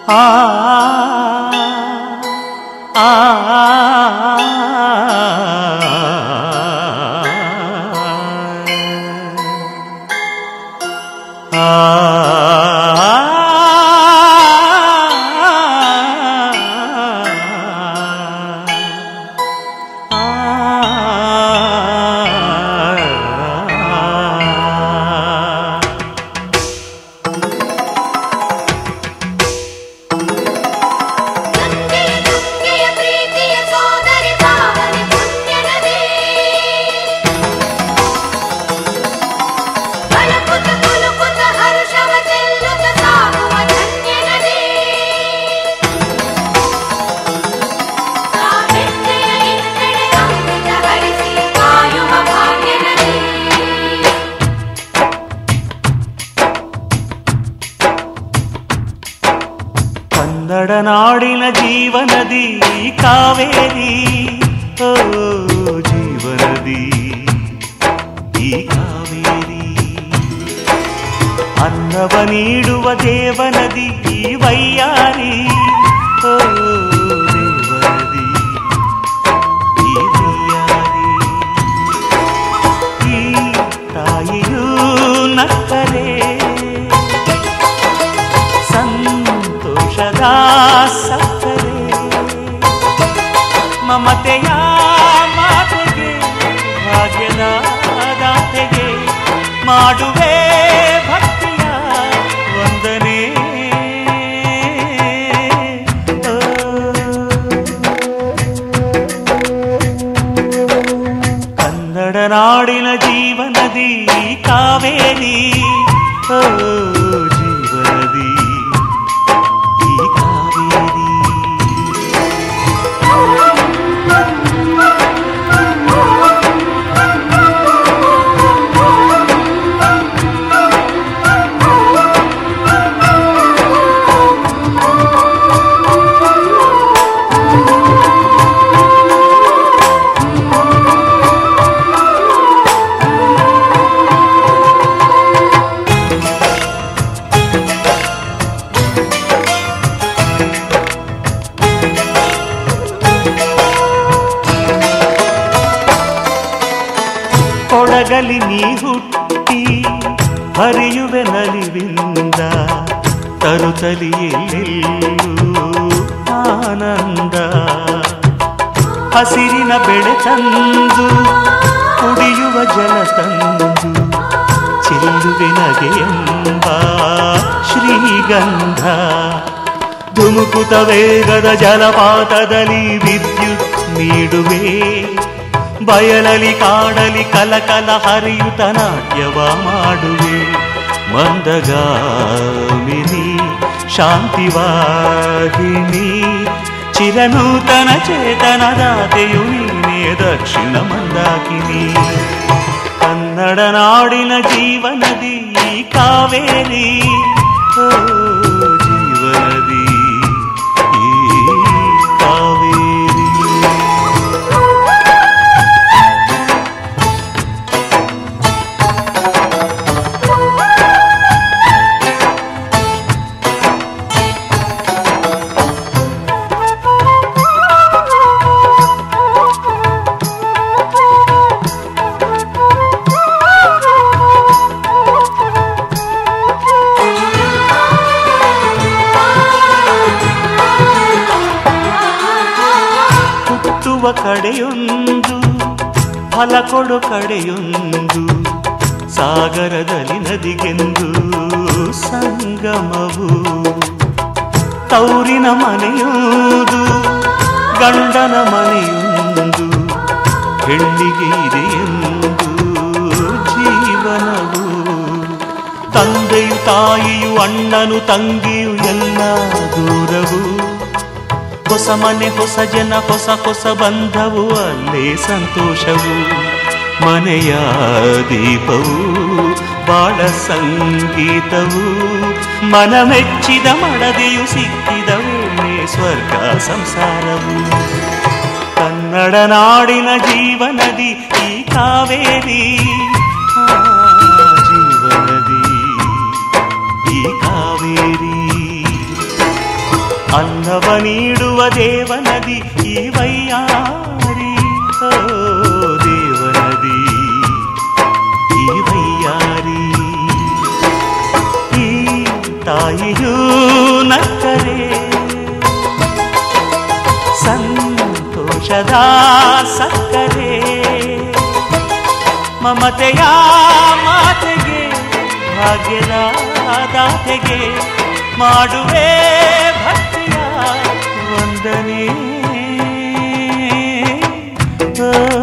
ಆ ಆ ಗಂಗೆಯ ಗಂಗೆಯ ಪ್ರೀತಿಯ ಸೋದರಿ ಪಾವನಿ ಪುಣ್ಯ ನದಿ ಬಲಕುತ ಕುಲುಕುತ ಹರುಷವ ಚೆಲ್ಲುತ್ತ ಸಾಗುವ ಧನ್ಯ ನದಿ ತಾವೆತ್ತೆಯ ಇತ್ತೆಡೆ ಅಮೃತ ಹರಿಸಿ ಕಾಯುವ ಭಾಗ್ಯ ನದಿ ಕನ್ನಡ ನಾಡಿನ ಜೀವನದಿ ಕಾವೇರಿ ಓ ಜೀವನದಿ ಈ ಕಾವೇರಿ ಅನ್ನವ ನೀಡುವ ದೇವನದಿ ಈ ವೈಯಾರಿ ಓ ದೇವನದಿ ಈ ವೈಯಾರಿ ಈ ತಾಯಿಯೂ ನಕ್ಕರೆ ಸಂತೋಷದ ಸಕ್ಕರೆ ಮಮತೆಯ ಮಾತೆಗೆ ಭಾಗ್ಯದ ದಾತೆಗೆ ಮಾಡುವೆ ಭಕ್ತಿಯ ವಂದನೆ ಓ. ಕನ್ನಡ ನಾಡಿನ ಜೀವನದಿ ಕಾವೇರಿ ಓ ಜೀವನದಿ ಈ ಕಾವೇರಿ ಕೊಡಗಲಿ ನೀ ಹುಟ್ಟಿ ಹರಿಯುವೆ ನಲಿವಿಂದ ತರುತ್ತಲಿಯೆಲ್ಲೆಲ್ಲೂ ಆನಂದ ಹಸಿರಿನ ಬೆಳೆ ತಂದು ಕುಡಿಯುವ ಜಲ ತಂದು ಚೆಲ್ಲುವೆ ನಗೆಯೆಂಬ ಶ್ರೀಗಂಧ ಧುಮುಕುತ ವೇಗದ ಜಲಪಾತದಲ್ಲಿ ವಿದ್ಯುತ್ ನೀಡುವೆ ಬಯಲಲಿ ಕಾಡಲಿ ಕಲಕಲ ಹರಿಯುತ ನಾಟ್ಯವ ಮಾಡುವೆ ಮಂದಗಾಮಿನಿ ಶಾಂತಿವಾಹಿನಿ ಚಿರನೂತನ ಚೇತನದಾತೆಯು ನೀನೇ ದಕ್ಷಿಣ ಮಂದಾಕಿನಿ ಕನ್ನಡ ನಾಡಿನ ಜೀವನದಿ ಈ ಕಾವೇರಿ ಓ ಜೀವನದಿ ಈ ಕಾವೇರಿ ಹುಟ್ಟುವ ಕಡೆಯೊಂದು ಫಲ ಕೊಡು ಕಡೆಯೊಂದು ಸಾಗರದಲ್ಲಿ ನದಿಗೆಂದು ಸಂಗಮವು ತೌರಿನ ಮನೆಯುವುದು ಗಂಡನ ಮನೆಯೊಂದು ಹೆಣ್ಣಿಗೆ ಇದೆಯೆಂದು ಜೀವನವು ತಂದೆಯು ತಾಯಿಯು ಅಣ್ಣನು ತಂಗಿಯು ಎಲ್ಲ ದೂರವು ಹೊಸ ಮನೆ ಹೊಸ ಜನ ಹೊಸ ಹೊಸ ಬಂಧವು ಅಲ್ಲೇ ಸಂತೋಷವು ಮನೆಯ ದೀಪವು ಬಾಳ ಸಂಗೀತವು ಮನ ಮೆಚ್ಚಿದ ಮಡದೆಯು ಸಿಕ್ಕಿದ ವೇಳೆ ಸ್ವರ್ಗ ಸಂಸಾರವು ಕನ್ನಡ ನಾಡಿನ ಜೀವನದಿ ಈ ಕಾವೇರಿ ಆ ಜೀವನದಿ ಈ ಕಾವೇರಿ ಸುಖವ ನೀಡುವ ದೇವನದಿ ಈ ವೈಯಾರಿ ಓ ದೇವನದಿ ಈ ವೈಯಾರಿ ಈ ತಾಯಿಯೂ ನಕ್ಕರೆ ಸಂತೋಷದ ಸಕ್ಕರೆ ಮಮತೆಯ ಮಾತೆಗೆ ಭಾಗ್ಯದ ದಾತೆಗೆ ಮಾಡುವೆ ಭಕ್ತಿಯ ವಂದನೆ ಓ